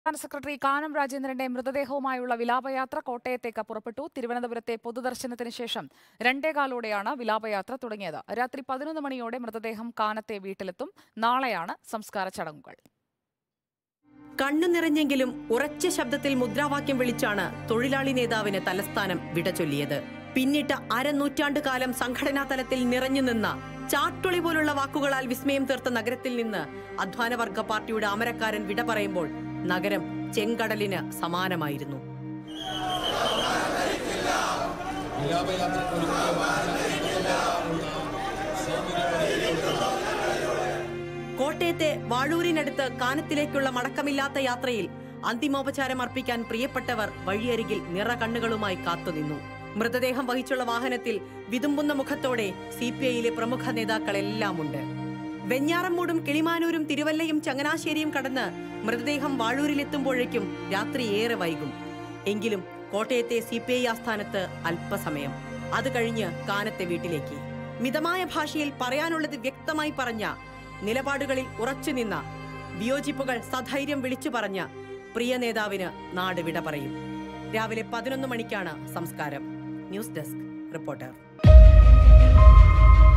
സംസ്ഥാന സെക്രട്ടറി കാനം രാജേന്ദ്രന്റെ മൃതദേഹവുമായുള്ള വിലാപയാത്ര കോട്ടയത്തേക്ക് പുറപ്പെട്ടു തിരുവനന്തപുരത്തെ പൊതുദർശനത്തിന് ശേഷം രണ്ടേകാലോടെയാണ് വിലാപയാത്ര തുടങ്ങിയത് രാത്രി പതിനൊന്ന് മണിയോടെ മൃതദേഹം കാനത്തെ വീട്ടിലെത്തും നാളെയാണ് സംസ്കാര ചടങ്ങുകൾ കണ്ണു നിറഞ്ഞെങ്കിലും ഉറച്ച ശബ്ദത്തിൽ മുദ്രാവാക്യം വിളിച്ചാണ് തൊഴിലാളി നേതാവിന് തലസ്ഥാനം വിട ചൊല്ലിയത് പിന്നിട്ട അരനൂറ്റാണ്ട് കാലം സംഘടനാ തലത്തിൽ നിറഞ്ഞു നിന്ന ചാട്ടുളി പോലുള്ള വാക്കുകളാൽ വിസ്മയം തീർത്ത നഗരത്തിൽ നിന്ന് അധ്വാനവർഗ പാർട്ടിയുടെ അമരക്കാരൻ വിട പറയുമ്പോൾ നഗരം ചെങ്കടലിന് സമാനമായിരുന്നു കോട്ടയത്തെ വാഴൂരിനടുത്ത് കാനത്തിലേക്കുള്ള മടക്കമില്ലാത്ത യാത്രയിൽ അന്തിമോപചാരം അർപ്പിക്കാൻ പ്രിയപ്പെട്ടവർ വഴിയരികിൽ നിറകണ്ണുകളുമായി കാത്തുനിന്നു മൃതദേഹം വഹിച്ചുള്ള വാഹനത്തിൽ വിതുമ്പുന്ന മുഖത്തോടെ സി പി ഐയിലെ പ്രമുഖ നേതാക്കളെല്ലാം ഉണ്ട് വെഞ്ഞാറമ്മൂടും കിളിമാനൂരും തിരുവല്ലയും ചങ്ങനാശ്ശേരിയും കടന്ന് മൃതദേഹം വാഴൂരിലെത്തുമ്പോഴേക്കും രാത്രി ഏറെ വൈകും എങ്കിലും കോട്ടയത്തെ സി പി ഐ ആസ്ഥാനത്ത് അല്പസമയം അത് കഴിഞ്ഞ് കാനത്തെ വീട്ടിലേക്ക് മിതമായ ഭാഷയിൽ പറയാനുള്ളത് വ്യക്തമായി പറഞ്ഞ നിലപാടുകളിൽ ഉറച്ചുനിന്ന വിയോജിപ്പുകൾ സധൈര്യം വിളിച്ചു പറഞ്ഞ പ്രിയ നേതാവിന് നാട് വിട പറയും രാവിലെ പതിനൊന്ന് മണിക്കാണ് സംസ്കാരം ന്യൂസ് ഡെസ്ക് റിപ്പോർട്ടർ